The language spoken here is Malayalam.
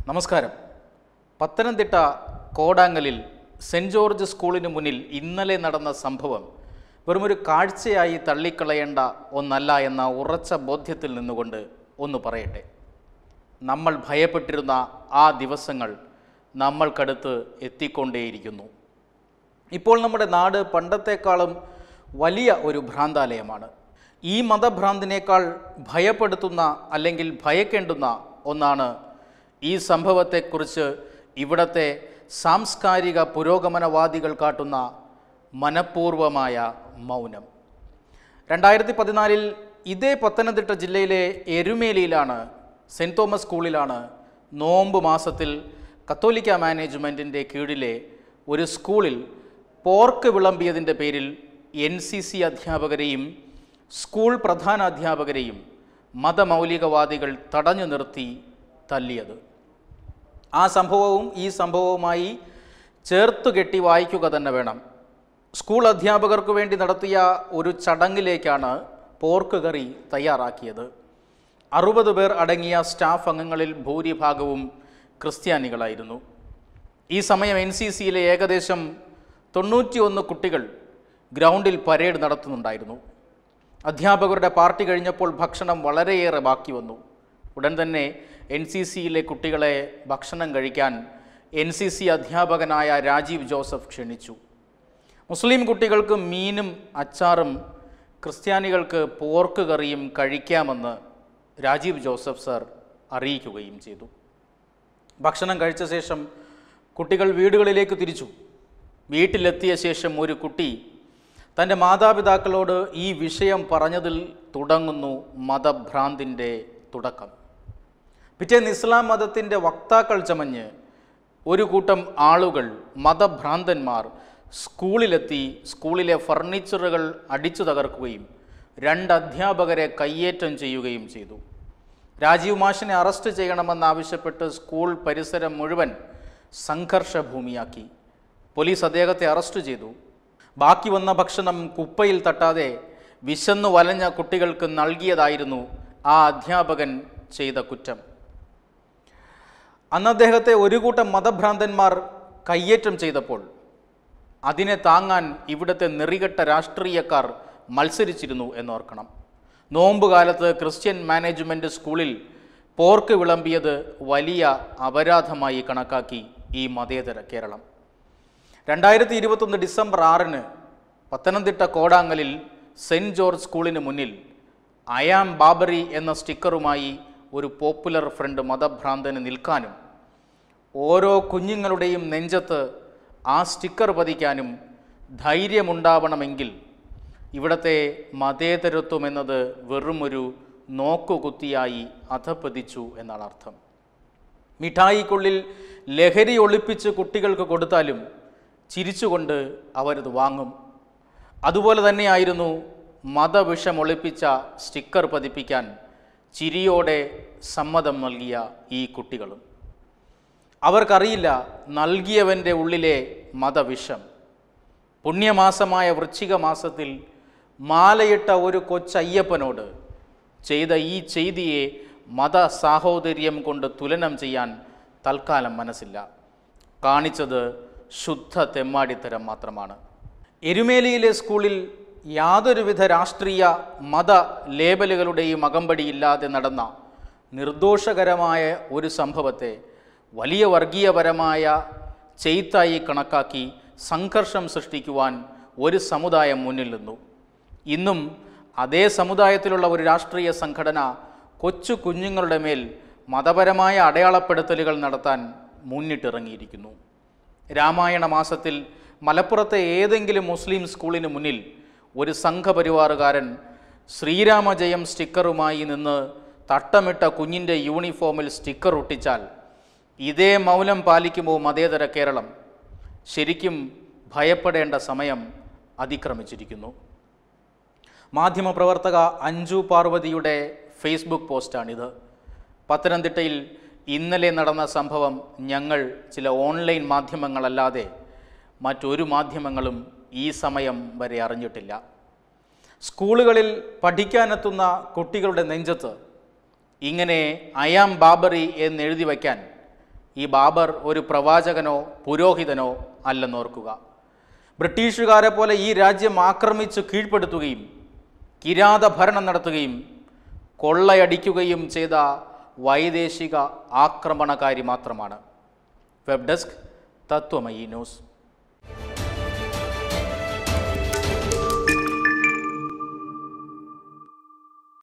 നമസ്കാരം പത്തനംതിട്ട കോടാങ്ങലിൽ സെൻറ് ജോർജ് സ്കൂളിന് മുന്നിൽ ഇന്നലെ നടന്ന സംഭവം വെറുമൊരു കാഴ്ചയായി തള്ളിക്കളയേണ്ട ഒന്നല്ല എന്ന ഉറച്ച ബോധ്യത്തിൽ നിന്നുകൊണ്ട് ഒന്ന് പറയട്ടെ നമ്മൾ ഭയപ്പെട്ടിരുന്ന ആ ദിവസങ്ങൾ നമ്മൾക്കടുത്ത് എത്തിക്കൊണ്ടേയിരിക്കുന്നു ഇപ്പോൾ നമ്മുടെ നാട് പണ്ടത്തെക്കാളും വലിയ ഒരു ഭ്രാന്താലയമാണ് ഈ മതഭ്രാന്തിനേക്കാൾ ഭയപ്പെടുത്തുന്ന അല്ലെങ്കിൽ ഭയക്കേണ്ടുന്ന ഒന്നാണ് ഈ സംഭവത്തെക്കുറിച്ച് ഇവിടത്തെ സാംസ്കാരിക പുരോഗമനവാദികൾ കാട്ടുന്ന മനഃപൂർവമായ മൗനം രണ്ടായിരത്തി പതിനാലിൽ ഇതേ പത്തനംതിട്ട ജില്ലയിലെ എരുമേലിയിലാണ് സെൻറ് തോമസ് സ്കൂളിലാണ് നോമ്പ് മാസത്തിൽ കത്തോലിക്ക മാനേജ്മെൻറ്റിൻ്റെ കീഴിലെ ഒരു സ്കൂളിൽ പോർക്ക് വിളമ്പിയതിൻ്റെ പേരിൽ എൻ സി സി അധ്യാപകരെയും സ്കൂൾ പ്രധാന അധ്യാപകരെയും മതമൗലികവാദികൾ തടഞ്ഞു നിർത്തി തല്ലിയത് ആ സംഭവവും ഈ സംഭവവുമായി ചേർത്തു കെട്ടി വായിക്കുക തന്നെ വേണം സ്കൂൾ അധ്യാപകർക്ക് വേണ്ടി നടത്തിയ ഒരു ചടങ്ങിലേക്കാണ് പോർക്ക് കറി തയ്യാറാക്കിയത് അറുപത് പേർ അടങ്ങിയ സ്റ്റാഫ് അംഗങ്ങളിൽ ഭൂരിഭാഗവും ക്രിസ്ത്യാനികളായിരുന്നു ഈ സമയം എൻ സി സിയിലെ ഏകദേശം തൊണ്ണൂറ്റിയൊന്ന് കുട്ടികൾ ഗ്രൗണ്ടിൽ പരേഡ് നടത്തുന്നുണ്ടായിരുന്നു അധ്യാപകരുടെ പാർട്ടി കഴിഞ്ഞപ്പോൾ ഭക്ഷണം വളരെയേറെ ബാക്കി വന്നു ഉടൻ തന്നെ എൻ സി സിയിലെ കുട്ടികളെ ഭക്ഷണം കഴിക്കാൻ എൻ സി സി അധ്യാപകനായ രാജീവ് ജോസഫ് ക്ഷണിച്ചു മുസ്ലിം കുട്ടികൾക്ക് മീനും അച്ചാറും ക്രിസ്ത്യാനികൾക്ക് പോർക്ക് കറിയും കഴിക്കാമെന്ന് രാജീവ് ജോസഫ് സർ അറിയിക്കുകയും ചെയ്തു ഭക്ഷണം കഴിച്ച ശേഷം കുട്ടികൾ വീടുകളിലേക്ക് തിരിച്ചു വീട്ടിലെത്തിയ ശേഷം ഒരു കുട്ടി തൻ്റെ മാതാപിതാക്കളോട് ഈ വിഷയം പറഞ്ഞതിൽ തുടങ്ങുന്നു മതഭ്രാന്തിൻ്റെ തുടക്കം പിറ്റേന്ന് ഇസ്ലാം മതത്തിൻ്റെ വക്താക്കൾ ചമഞ്ഞ് ഒരു കൂട്ടം ആളുകൾ മതഭ്രാന്തന്മാർ സ്കൂളിലെത്തി സ്കൂളിലെ ഫർണിച്ചറുകൾ അടിച്ചു തകർക്കുകയും രണ്ട് അധ്യാപകരെ കയ്യേറ്റം ചെയ്യുകയും ചെയ്തു രാജീവ് മാഷിനെ അറസ്റ്റ് ചെയ്യണമെന്നാവശ്യപ്പെട്ട് സ്കൂൾ പരിസരം മുഴുവൻ സംഘർഷഭൂമിയാക്കി പോലീസ് അദ്ദേഹത്തെ അറസ്റ്റ് ചെയ്തു ബാക്കി വന്ന ഭക്ഷണം കുപ്പയിൽ തട്ടാതെ വിശന്നു വലഞ്ഞ കുട്ടികൾക്ക് നൽകിയതായിരുന്നു ആ അധ്യാപകൻ ചെയ്ത കുറ്റം അന്ന് അദ്ദേഹത്തെ ഒരു കൂട്ടം മതഭ്രാന്തന്മാർ കയ്യേറ്റം ചെയ്തപ്പോൾ അതിനെ താങ്ങാൻ ഇവിടുത്തെ നെറികെട്ട രാഷ്ട്രീയക്കാർ മത്സരിച്ചിരുന്നു എന്നോർക്കണം നോമ്പുകാലത്ത് ക്രിസ്ത്യൻ മാനേജ്മെൻറ്റ് സ്കൂളിൽ പോർക്ക് വിളമ്പിയത് വലിയ അപരാധമായി കണക്കാക്കി ഈ മതേതര കേരളം രണ്ടായിരത്തി ഇരുപത്തൊന്ന് ഡിസംബർ ആറിന് പത്തനംതിട്ട കോടാങ്ങലിൽ സെൻറ് ജോർജ് സ്കൂളിന് മുന്നിൽ അയാം ബാബറി എന്ന സ്റ്റിക്കറുമായി ഒരു പോപ്പുലർ ഫ്രണ്ട് മതഭ്രാന്തന് നിൽക്കാനും ഓരോ കുഞ്ഞുങ്ങളുടെയും നെഞ്ചത്ത് ആ സ്റ്റിക്കർ പതിക്കാനും ധൈര്യമുണ്ടാവണമെങ്കിൽ ഇവിടത്തെ മതേതരത്വം എന്നത് വെറുമൊരു നോക്കുകുത്തിയായി അധപ്പതിച്ചു എന്നാണ് അർത്ഥം മിഠായിക്കുള്ളിൽ ലഹരി ഒളിപ്പിച്ച് കുട്ടികൾക്ക് കൊടുത്താലും ചിരിച്ചുകൊണ്ട് അവരത് വാങ്ങും അതുപോലെ തന്നെയായിരുന്നു മതവിഷം ഒളിപ്പിച്ച സ്റ്റിക്കർ പതിപ്പിക്കാൻ ചിരിയോടെ സമ്മതം നൽകിയ ഈ കുട്ടികളും അവർക്കറിയില്ല നൽകിയവൻ്റെ ഉള്ളിലെ മതവിഷം പുണ്യമാസമായ വൃശ്ചിക മാസത്തിൽ മാലയിട്ട ഒരു കൊച്ചയ്യപ്പനോട് ചെയ്ത ഈ ചെയ്തിയെ മത സാഹോദര്യം കൊണ്ട് തുലനം ചെയ്യാൻ തൽക്കാലം മനസ്സില്ല കാണിച്ചത് ശുദ്ധ തെമ്മാടിത്തരം മാത്രമാണ് എരുമേലിയിലെ സ്കൂളിൽ യാതൊരുവിധ രാഷ്ട്രീയ മത ലേബലുകളുടെയും അകമ്പടിയില്ലാതെ നടന്ന നിർദോഷകരമായ ഒരു സംഭവത്തെ വലിയ വർഗീയപരമായ ചെയ്ത്തായി കണക്കാക്കി സംഘർഷം സൃഷ്ടിക്കുവാൻ ഒരു സമുദായം മുന്നിൽ നിന്നു ഇന്നും അതേ സമുദായത്തിലുള്ള ഒരു രാഷ്ട്രീയ സംഘടന കൊച്ചു കുഞ്ഞുങ്ങളുടെ മേൽ മതപരമായ അടയാളപ്പെടുത്തലുകൾ നടത്താൻ മുന്നിട്ടിറങ്ങിയിരിക്കുന്നു രാമായണ മാസത്തിൽ മലപ്പുറത്തെ ഏതെങ്കിലും മുസ്ലിം സ്കൂളിന് മുന്നിൽ ഒരു സംഘപരിവാറുകാരൻ ശ്രീരാമജയം സ്റ്റിക്കറുമായി നിന്ന് തട്ടമിട്ട കുഞ്ഞിൻ്റെ യൂണിഫോമിൽ സ്റ്റിക്കർ ഒട്ടിച്ചാൽ ഇതേ മൗനം പാലിക്കുമോ മതേതര കേരളം ശരിക്കും ഭയപ്പെടേണ്ട സമയം അതിക്രമിച്ചിരിക്കുന്നു മാധ്യമപ്രവർത്തക അഞ്ജു പാർവതിയുടെ ഫേസ്ബുക്ക് പോസ്റ്റാണിത് പത്തനംതിട്ടയിൽ ഇന്നലെ നടന്ന സംഭവം ഞങ്ങൾ ചില ഓൺലൈൻ മാധ്യമങ്ങളല്ലാതെ മറ്റൊരു മാധ്യമങ്ങളും ഈ സമയം വരെ അറിഞ്ഞിട്ടില്ല സ്കൂളുകളിൽ പഠിക്കാനെത്തുന്ന കുട്ടികളുടെ നെഞ്ചത്ത് ഇങ്ങനെ അയാം ബാബറി എന്നെഴുതി വയ്ക്കാൻ ഈ ബാബർ ഒരു പ്രവാചകനോ പുരോഹിതനോ അല്ലെന്നോർക്കുക ബ്രിട്ടീഷുകാരെ പോലെ ഈ രാജ്യം ആക്രമിച്ച് കീഴ്പ്പെടുത്തുകയും കിരാത ഭരണം നടത്തുകയും കൊള്ളയടിക്കുകയും ചെയ്ത വൈദേശിക ആക്രമണകാരി മാത്രമാണ് വെബ് ഡെസ്ക് തത്വമയി ന്യൂസ്